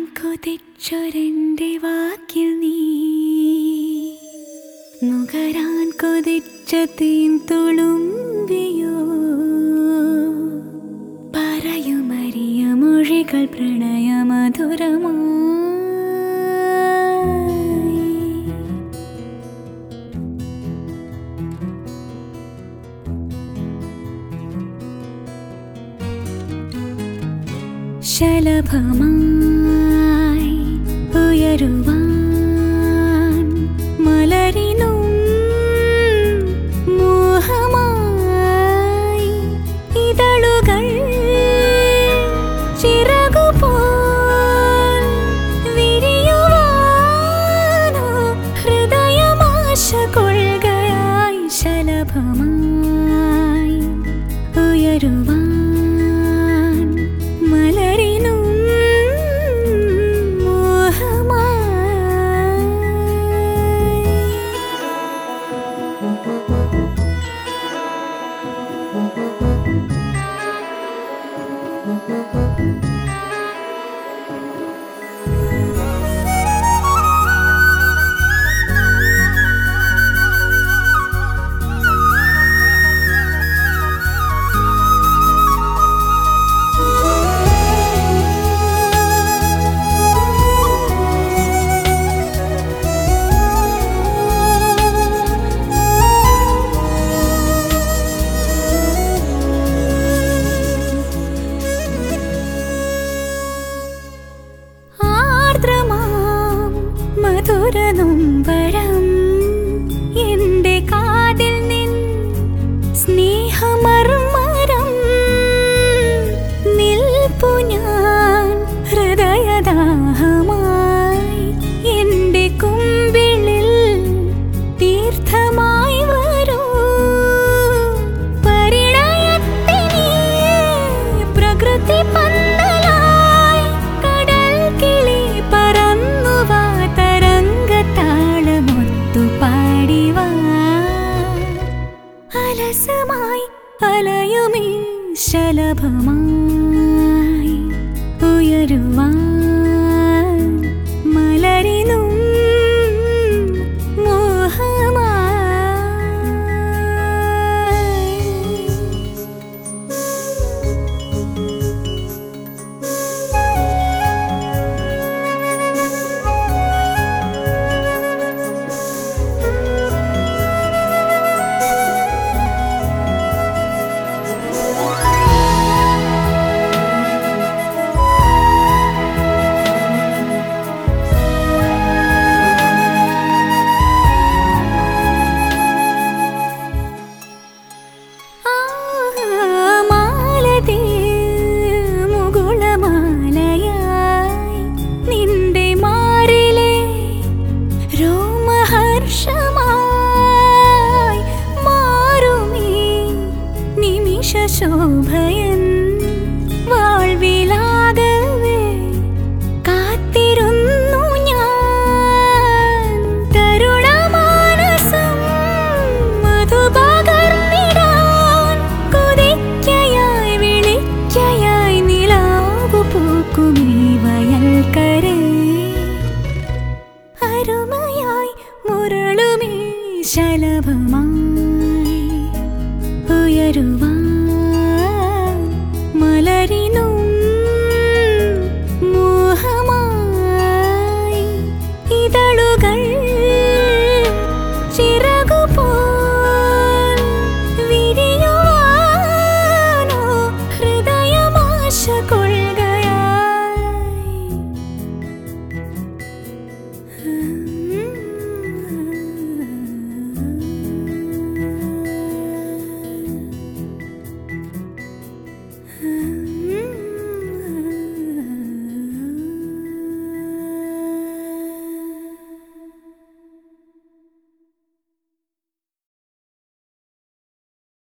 കൊതിച്ചൊരെൻ്റെ വാക്കിൽ നീ നുകരാൻ കൊതിച്ച തീൻ തുളുമ്പിയോ പറയുമറിയ മൊഴികൾ പ്രണയമധുരമായി ശലഭമായി ഉയരുവാൻ മലരിനും മോഹമായി ഇതളുകൾ ചിറകുപോൽ വിരിയുവാനോ ഹൃദയമാശ കൊള്ളുകയായി ശലഭമായി ഉയരുവാൻ മലരിനും മോഹമായി ആർദ്രമാം മധുരനൊമ്പരം എന്റെ കാതിൽ നിൻ സ്നേഹമർമരം നിൽപ്പു ഞാൻ ഹൃദയദാഹമായി എന്റെ കുമ്പിളിൽ തീർത്ഥമായി വരൂ പരിണയത്തിനീ പ്രകൃതി പന്തലായി കടൽ കിളി പറന്നുവാ തരംഗത്താളമൊത്തു പാടിവാ അലസമായി അലയുമീ ശലഭമായി ഉയരുവാൻ മലരിനും മോഹമായി മാലതേ മുകുളമാലയായി നിന്റെ മാറിലെ രോമഹർഷമായി മാറുമീ നിമിഷ ശോഭയൻ വാൾവിലാകവേ കാത്തിരുന്നു ഞാൻ തരുണമാനസം മധുപകർന്നിടാൻ കൊതിക്കയായി വിളിക്കയായി നിലാവു പൂക്കുമീ വയൽക്കരേ അരുമയായി മുരളുമീ ശലഭമാ